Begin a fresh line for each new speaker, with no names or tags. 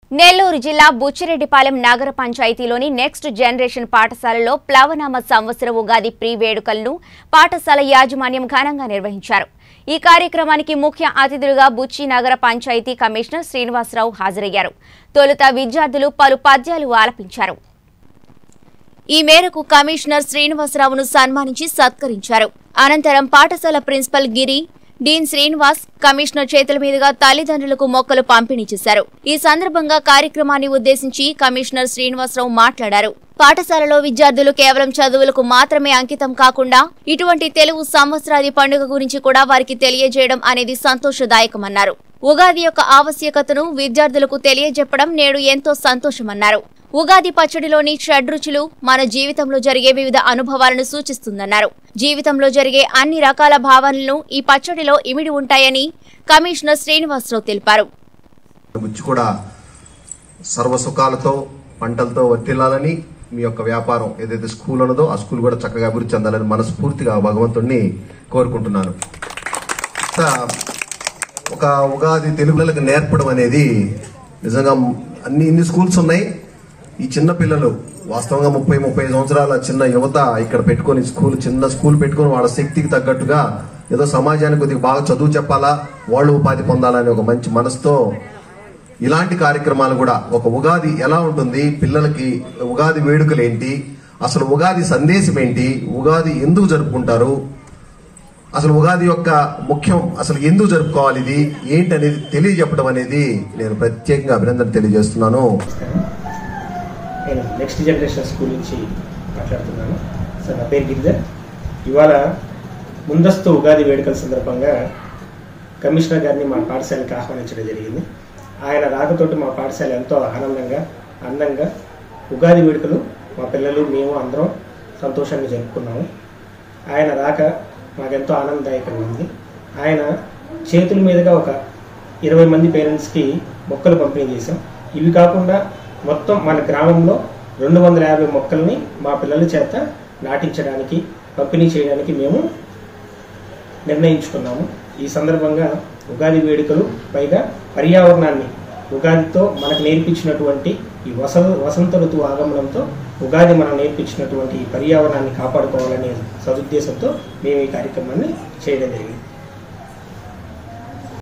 నెల్లూరు జిల్లా బుచ్చిరెడ్డిపాలెం నగర పంచాయతీలోని next generation పాఠశాలలో ప్లవనామ సంవత్సర ఉగాది ప్రీ వేడుకలను పాఠశాల యాజమాన్యం ఘనంగా నిర్వహించారు ఈ కార్యక్రమానికి ముఖ్య అతిథులుగా బుచ్చి నగర పంచాయతీ కమిషనర్ శ్రీనివాసరావు హాజరయ్యారు తొలుత విద్యార్థులు పలు పద్యాలు ఆలపించారు ఈ మేరకు కమిషనర్ శ్రీనివాసరావును సన్మానించి సత్కరించారు అనంతరం పాఠశాల principal Giri dean Srinivas commissioner చేతుల మీదుగా తల్లిదండ్రులకు మొక్కలు పంపిణీ చేశారు ఈ సందర్భంగా కార్యక్రమాన్ని ఉద్దేశించి కమిషనర్ శ్రీనివాసరావు మాట్లాడారు పాఠశాలలో విద్యార్థులు కేవలం చదువులకు మాత్రమే అంకితం కాకుండా ఇటువంటి తెలుగు సంవత్సరాది పండుగ గురించి కూడా వారికి తెలియజేయడం అనేది సంతోషదాయకమన్నారు ఉగాది యొక్క ఆవశ్యకతను విద్యార్థులకు తెలియజెప్పడం నేడు ఎంతో సంతోషమన్నారు ఉగాది పచ్చడిలోని షడ్రుచులు మన జీవితంలో జరిగే వివిధ అనుభవాలను సూచిస్తుందన్నారు జీవితంలో జరిగే అన్ని రకాల భావనలను ఈ పచ్చడిలో ఇమిడి ఉంటాయని కమిషనర్ శ్రీనివాసరావు తెలిపారు
బుచ్చి కూడా సర్వసుఖాలతో పంటలతో వర్తిల్లాలని మీ యొక్క వ్యాపారం ఏదైతే స్కూల్ ఉన్నదో ఆ స్కూల్ కూడా చక్కగా అభివృద్ధి చెందాలని మనస్ఫూర్తిగా భగవంతుణ్ణి కోరుకుంటున్నాను ఇంకా ఒక ఉగాది తెలుగులకు నేర్పడం అనేది నిజంగా అన్ని ఇన్ని స్కూల్స్ ఉన్నాయి ఈ చిన్న పిల్లలు వాస్తవంగా ముప్పై ముప్పై సంవత్సరాల చిన్న యువత ఇక్కడ పెట్టుకొని స్కూల్ చిన్న స్కూల్ పెట్టుకొని వాళ్ళ శక్తికి తగ్గట్టుగా ఏదో సమాజానికి కొద్దిగా బాగా చదువు చెప్పాలా వాళ్ళు ఉపాధి పొందాలనే ఒక మంచి మనసుతో ఇలాంటి కార్యక్రమాలు కూడా ఒక ఉగాది ఎలా ఉంటుంది పిల్లలకి ఉగాది వేడుకలు ఏంటి అసలు ఉగాది సందేశం ఏంటి ఉగాది ఎందుకు జరుపుకుంటారు అసలు ఉగాది యొక్క ముఖ్యం అసలు ఎందుకు జరుపుకోవాలి ఇది ఏంటి అనేది తెలియజెప్పడం అనేది నేను ప్రత్యేకంగా అభినందన తెలియజేస్తున్నాను
నేను నెక్స్ట్ జనరేషన్ స్కూల్ నుంచి మాట్లాడుతున్నాను సార్ నా పేరు గిరిధర్ ఇవాళ ముందస్తు ఉగాది వేడుకల సందర్భంగా కమిషనర్ గారిని మా పాఠశాలకు ఆహ్వానించడం జరిగింది ఆయన రాకతోటి మా పాఠశాల ఎంతో ఆనందంగా అందంగా ఉగాది వేడుకలు మా పిల్లలు మేము అందరం సంతోషంగా జరుపుకున్నాము ఆయన రాక మాకెంతో ఆనందదాయకంగా ఉంది ఆయన చేతుల మీదుగా ఒక ఇరవై మంది పేరెంట్స్కి మొక్కలు పంపిణీ చేశాం ఇవి కాకుండా మొత్తం మన గ్రామంలో రెండు వందల యాభై మొక్కల్ని మా పిల్లల చేత నాటించడానికి పంపిణీ చేయడానికి మేము నిర్ణయించుకున్నాము ఈ సందర్భంగా ఉగాది వేడుకలు పైగా పర్యావరణాన్ని ఉగాదితో మనకు నేర్పించినటువంటి ఈ వస వసంత ఋతువు ఆగమనంతో ఉగాది మనం నేర్పించినటువంటి ఈ పర్యావరణాన్ని కాపాడుకోవాలనే సదుద్దేశంతో మేము ఈ కార్యక్రమాన్ని చేయడం జరిగింది